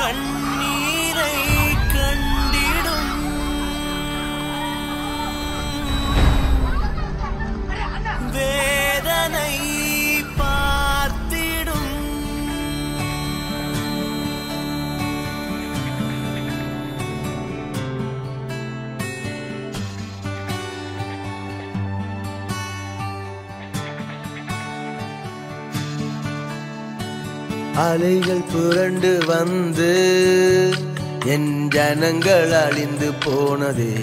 கண்ணீரை கண்டிடும் வேதனை பார்த்திடும் அலைகள் புரண்டு வந்து என் ஜனங்கள் அழிந்து போனதே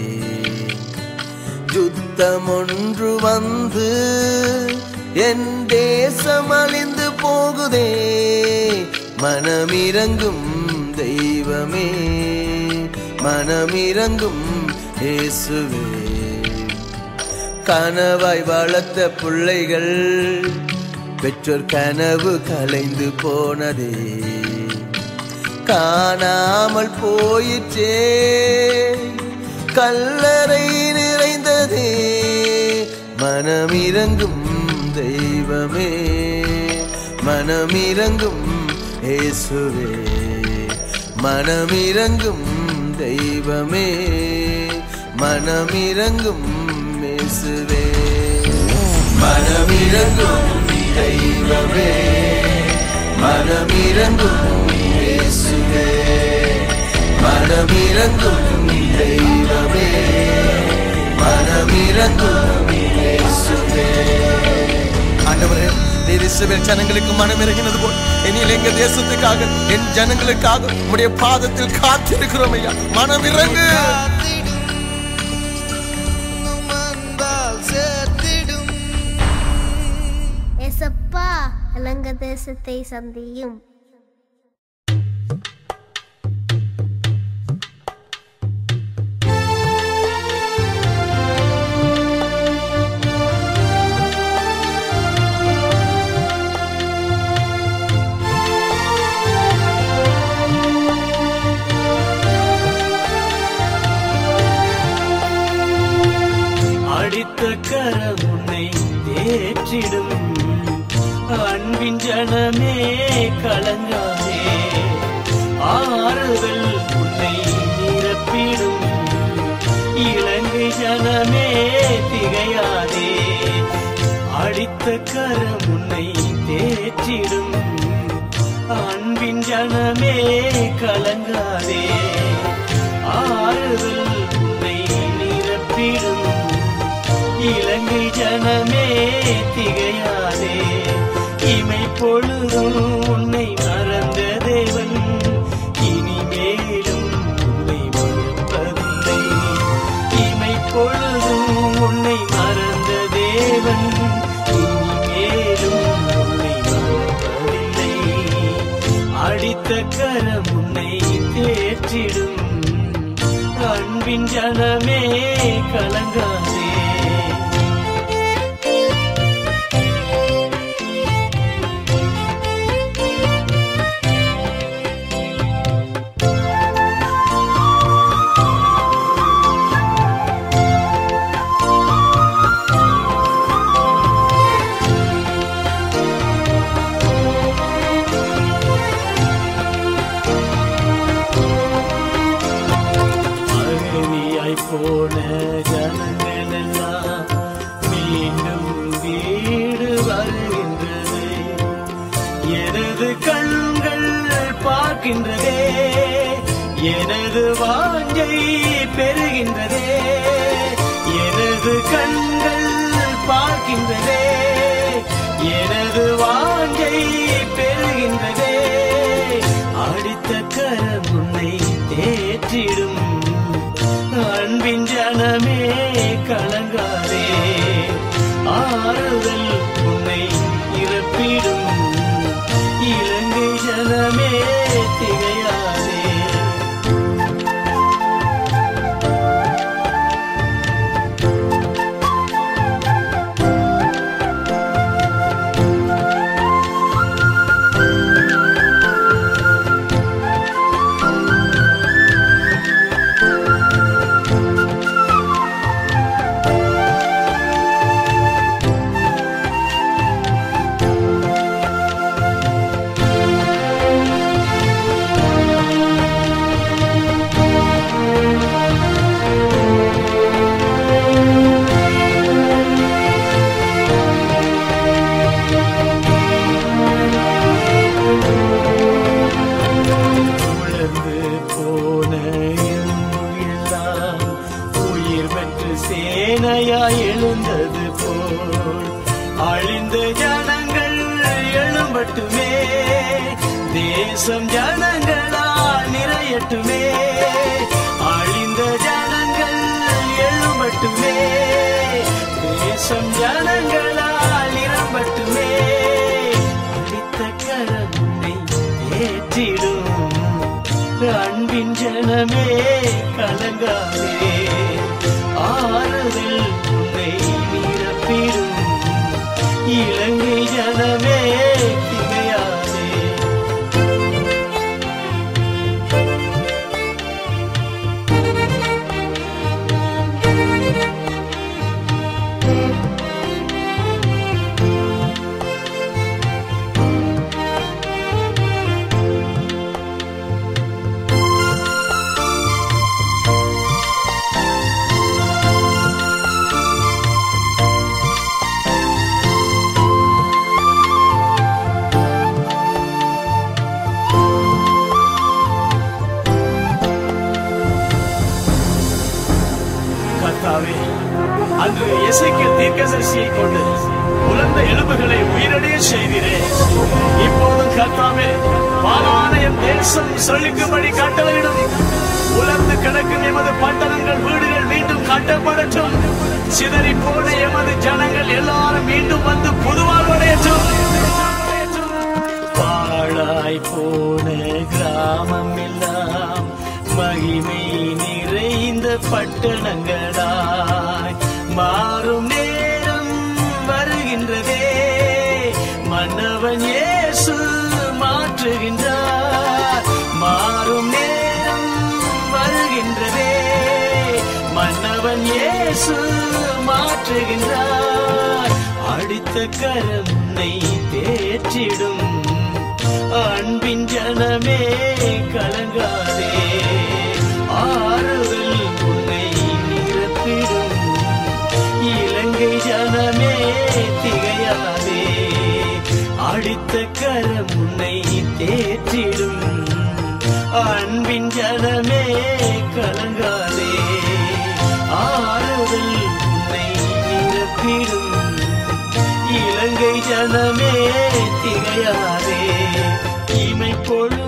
யுத்தம் ஒன்று வந்து என் தேசம் அழிந்து போகுதே மனமிரங்கும் தெய்வமே மனமிரங்கும் இயேசுவே கனவாய் வளர்த்த பிள்ளைகள் பெற்றோர் கனவு கலைந்து போனதே காணாமல் போயிற்றே கல்லறை நிறைந்ததே மனமிரங்கும் தெய்வமே மனமிரங்கும் இயேசுவே மனமிரங்கும் தெய்வமே மனமிரங்கும் இயேசுவே மனமிரங்கும் தெய்வமே மனமிரங்கும் இயேசுவே மனமிரங்கும் தெய்வமே மனமிரங்கும் இயேசுவே ஆண்டவரே நீர் இஸ்ரவேல் ஜனங்களுக்கு மனம் இறங்கினது போல் என்னில் எங்க தேசத்துக்காக என் ஜனங்களுக்காக உடைய பாதத்தில் காத்திருக்கிறோம் ஐயா மனம் இறங்கு எசப்பா இலங்கை தேசத்தை சந்தியும் அடித்த கரம் உன்னை தேற்றிடும் அன்பின் ஜனமே கலங்காதே ஆறுதல் உன்னை நிரப்பிடும் இலங்கை ஜனமே திகையாதே அடித்த கரம் உன்னை தேற்றிடும் அன்பின் ஜனமே கலங்காதே ஆறுதல் உன்னை நிரப்பிடும் இலங்கை ஜனமே திகையாதே இமை பொழுதும் உன்னை மறந்த தேவன் இனிமேலும் உன்னை மறப்பதில்லை இமை பொழுதும் உன்னை மறந்த தேவன் இனிமேலும் உன்னை மறப்பதில்லை அடித்த கரம் உன்னை தேற்றிடும் அன்பின் ஜனமே கலங்காதே அகதியாய் போன ஜனங்கள் எல்லாம் மீண்டும் வீடு வருகின்றது எனது கண்கள் பார்க்கின்றதே எனது வாஞ்சை பெறுகின்றதே எனது கண்கள் பார்க்கின்றதே எனது வாஞ்சை பெறுகின்றதே அடித்த கரம் உன்னை தேற்றிடும் அன்பின் ஜனமே கலங்காதே ஆறுதல் உன்னை இறப்பிடும் இலங்கை ஜனமே திகையாதே தேசம் ஜனங்களால் நிறையட்டுமே அழிந்த ஜனங்கள் எழும்பட்டுமே தேசம் ஜனங்களால் நிரம்பட்டுமே அடித்த கரமுனை ஏற்றிடும் அன்பின் ஜனமே கலங்காதே ஆறுதல் உன்னை நிரப்பிடும் இலங்கை ஜனமே திகையாதே கர்த்தாவே அன்று இசைக்கில் தீர்க்கதரிசியை கொண்டு உலர்ந்த எலும்புகளை உயிரடைய செய்கிறே இப்போதும் கர்த்தாவே பாலான என் தேசம் செழிக்கும்படி கட்டளையிடும் உலர்ந்து கிடக்கும் எமது பட்டணங்கள் வீடுகள் மீண்டும் கட்டப்படட்டும் சிதறி போன எமது ஜனங்கள் எல்லாரும் மீண்டும் வந்து புதுவாழ்வடையட்டும் பாழாய் போன கிராமம் எல்லாம் மகிமை நிறைந்த பட்டணங்களாய் மாறும் நேரம் வருகின்றதே மன்னவன் இயேசு மாற்றுகின்றார் மாறும் நேரம் வருகின்றதே மன்னவன் இயேசு மாற்றுகின்றார் அடித்த கரம்னை தேற்றிடும் அன்பின் ஜனமே கலங்காதே ஆறுதல் உன்னை நிரப்பிடும் இலங்கை ஜனமே திகையாதே அடித்த கரம் உன்னை தேற்றிடும் அன்பின் ஜனமே கலங்காதே ஆறுதல் உன்னை நிரப்பிடும் இலங்கை ஜனமே திகையாதே இமை பொழு